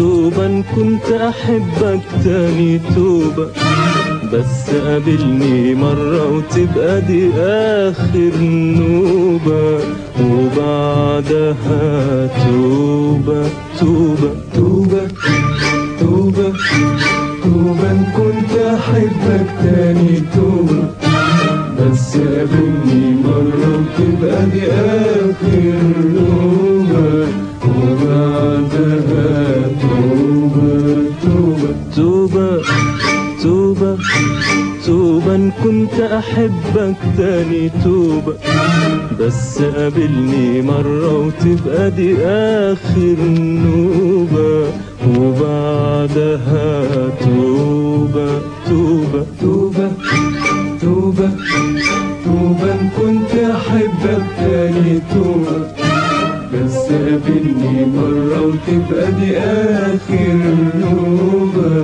توبة إن كنت أحبك تاني توبة بس قابلني مرة وتبقى دي آخر نوبة وبعدها توبة توبة توبة توبة توبة إن كنت أحبك تاني توبة بس قابلني مرة وتبقى دي آخر نوبة وبعدها توبة توبة توبة توبة توبة إن كنت أحبك تاني توبة بس قابلني مرة وتبقى دي آخر نوبة وبعدها توبة توبة توبة توبة توبة إن كنت أحبك تاني توبة بس قابلني مرة وتبقى دي آخر نوبة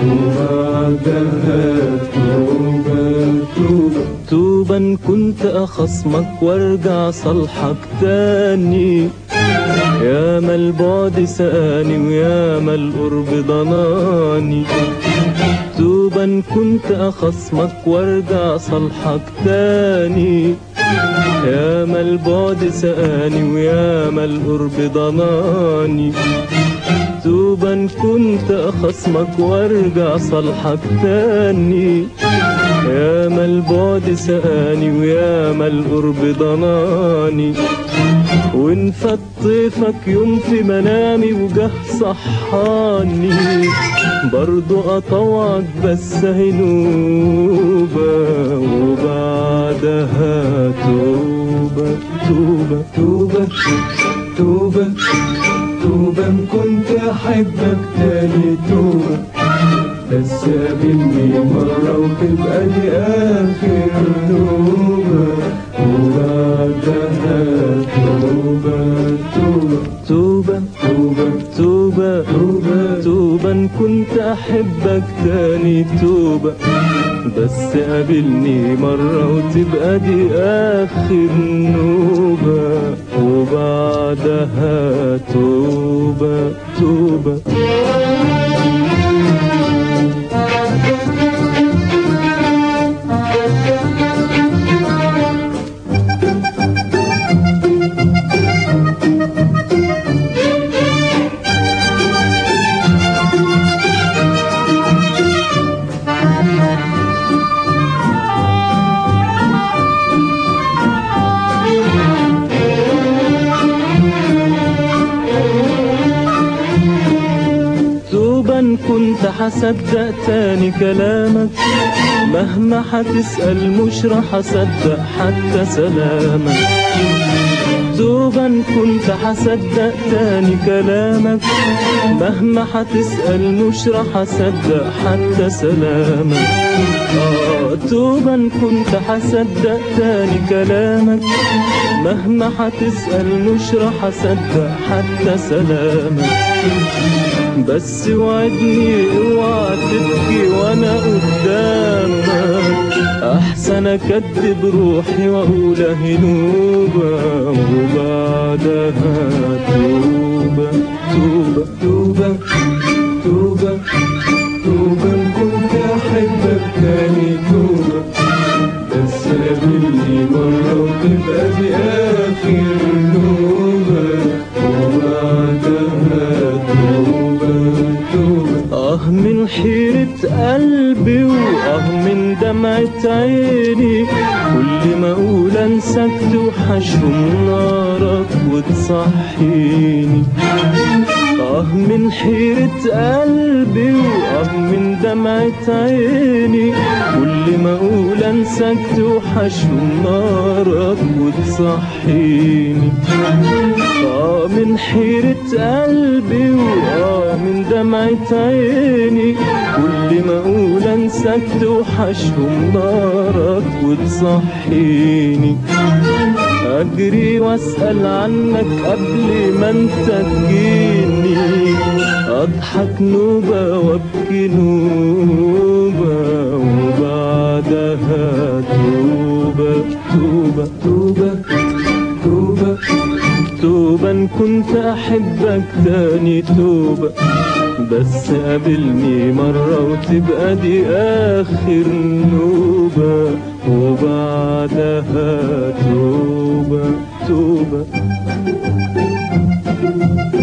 وبعدها توبة توبة توبة إن كنت أخصمك وارجع صالحك تاني يا ما البعد سقاني ويا ما القرب ضناني توبة إن كنت أخصمك وارجع صالحك تاني يا ما البعد سقاني ويا ما القرب ضناني توبة إن كنت أخصمك وارجع صالحك تاني يا ما البعد سقاني ويا ما القرب ضناني وان فات طيفك يوم في منامي وجه صحاني برضو اطوعك بس هنوبة وبعدها توبة توبة توبة توبة توبة إن كنت أحبك تاني توبة بس قابلني مرة وتبقى دي آخر توبة وبعدها توبة توبة توبة توبة توبة توبة توبة إن كنت أحبك تاني توبة بس قابلني مرة وتبقى دي آخر نوبة وبعدها توبة توبة توبة إن كنت حصدق تاني كلامك مهما حتسأل مش راح أصدق حتى سلامك توبة إن كنت حصدق تاني كلامك مهما حتسأل مش راح أصدق حتى سلامك آه توبة إن كنت حصدق تاني كلامك مهما حتسأل مش راح أصدق حتى سلامك بس وعدني اوعى تبكي وانا قدامك احسن اكدب روحي واقول هنوبة وبعدها توبة توبة توبة توبة توبة إن كنت أحبك تاني توبة بس قابلني مرة وتبقى دي آخر نوبة وبعدها توبة توبة اه من حيرة قلبي واه من دمعة عيني كل ما اقول انساك توحشهم نارك وتصحيني اه من حيرة قلبي واه من دمعة عيني كل ما اقول انساك توحشهم نارك وتصحيني آه من حيرة قلبي وآه من دمعة عيني كل ما أقول أنساك توحشهم نارك وتصحيني أجري وأسأل عنك قبل ما أنت تجيني أضحك نوبة وأبكي نوبة وبعدها توبة توبة توبة توبة توبة إن إن كنت أحبك تاني توبة بس قابلني مرة وتبقى دي آخر نوبة وبعدها توبة توبة